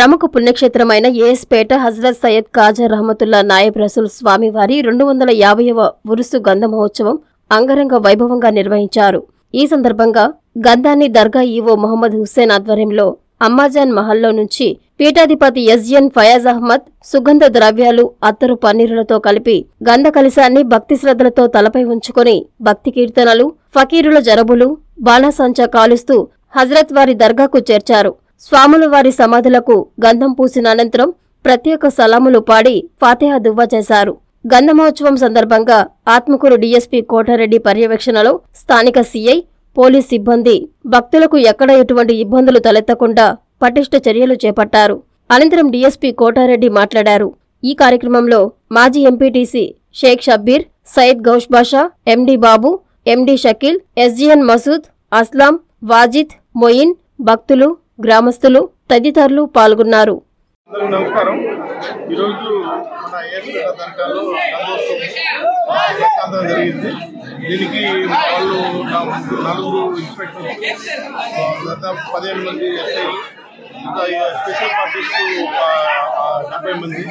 ప్రముఖ పుణ్యక్షేత్రమైన ఏఎస్పేట హజరత్ సయ్యద్ కాజా రహమతుల్లా నాయబ్ రసూల్ స్వామివారి రెండు వందల యాభైవ ఉరుసు గంధ మహోత్సవం అంగరంగ వైభవంగా నిర్వహించారు ఈ సందర్భంగా గంధాన్ని దర్గా ఈవో మొహమ్మద్ హుస్సేన్ ఆధ్వర్యంలో అమ్మాజాన్ మహల్లో నుంచి పీఠాధిపతి ఎస్జిఎన్ ఫయాజ్ అహ్మద్ సుగంధ ద్రవ్యాలు అత్తరు పన్నీరులతో కలిపి గంధ కలశాన్ని భక్తి శ్రద్ధలతో తలపై ఉంచుకొని భక్తి కీర్తనలు ఫకీరుల జరబులు బాణాసంచా కాలుస్తూ హజరత్ వారి దర్గాకు చేర్చారు స్వాముల వారి సమాధులకు గంధం పూసిన అనంతరం ప్రత్యేక సలాములు పాడి ఫాతిహా దువ్వ చేశారు గంధమహోత్సవం సందర్భంగా ఆత్మకూరు డీఎస్పీ కోటారెడ్డి పర్యవేక్షణలో స్థానిక సీఐ పోలీస్ సిబ్బంది భక్తులకు ఎక్కడ ఎటువంటి ఇబ్బందులు తలెత్తకుండా పటిష్ట చర్యలు చేపట్టారు అనంతరం డీఎస్పీ కోటారెడ్డి మాట్లాడారు ఈ కార్యక్రమంలో మాజీ MPTC Shaik Shabbir Syed Gouse Basha MD Babu MD Shakeel SGN Masood Aslam Wajid Moin భక్తులు గ్రామస్తులు తదితరులు పాల్గొన్నారు అందరికీ నమస్కారం ఈరోజు మన ఏఎస్పేట దర్గాలో నందోత్సవం ప్రశాంతం జరిగింది దీనికి వాళ్ళు నా- నలుగురు ఇన్స్పెక్టర్స్ దాదాపు పదిహేను మంది ఎస్ఐలు ఇంకా ఈ స్పెషల్ పార్టీస్ ఒక ఆ, డెబ్బై మంది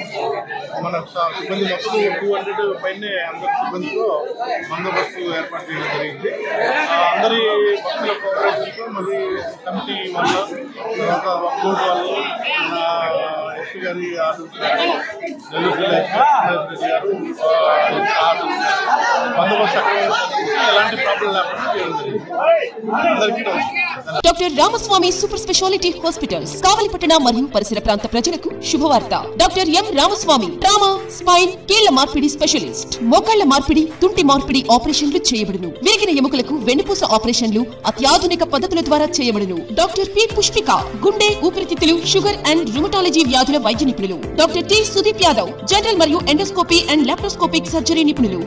మన స- సిబ్బంది మొత్తం టూ హండ్రెడ్ పైనే అందరి సిబ్బందితో బందోబస్తు ఏర్పాటు చేయడం జరిగింది ఆ, అందరి భక్తుల కోఆపరేషన్తో మరి కమిటీ వల్ల తర్వాత బోర్డు వాళ్ళు మన ఎస్పీ గారి ఆఫీస్ గారు, నెల్లూరు జిల్లా ఎస్పీ గారు ఆ, ఆఫీస్ గారు, బందోబస్తు అక్కడ ఎలాంటి ప్రాబ్లం లేకుండా చేయడం జరిగింది అందరికీ నమస్కారం doctor Ramaswamy super speciality hospitals కావలిపట్టణ మరియు పరిసర ప్రాంత ప్రజలకు శుభవార్త doctor M Ramaswamy trauma spine కీళ్ల మార్పిడి స్పెషలిస్ట్ మోకాళ్ల మార్పిడి తుంటి మార్పిడి ఆపరేషన్లు చేయబడును విరిగిన ఎముకలకు వెన్నుపూస ఆపరేషన్లు అత్యాధునిక పద్ధతుల ద్వారా చేయబడును డాక్టర్ పి పుష్పిక గుండె ఊపిరితిత్తులు షుగర్ అండ్ రుమటాలజీ వ్యాధుల వైద్య నిపుణులు doctor T Sudeep Yadav general మరియు ఎండోస్కోపీ అండ్ లాప్రోస్కోపిక్ సర్జరీ నిపుణులు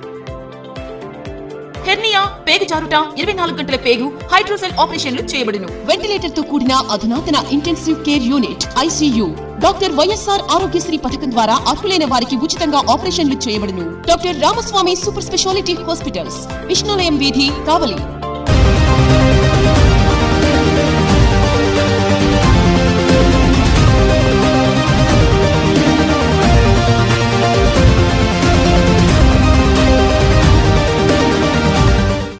హెర్నియా పేగు జారుట ఇరవై నాలుగు గంటల పేగు హైడ్రోసెల్ ఆపరేషన్లు చేయబడును వెంటిలేటర్ తో కూడిన అధునాతన intensive care unit ICU doctor YSR Aarogyasri పథకం ద్వారా అర్హులైన వారికి ఉచితంగా ఆపరేషన్లు చేయబడును doctor Ramaswamy super speciality hospitals విష్ణులయం వీధి కావలి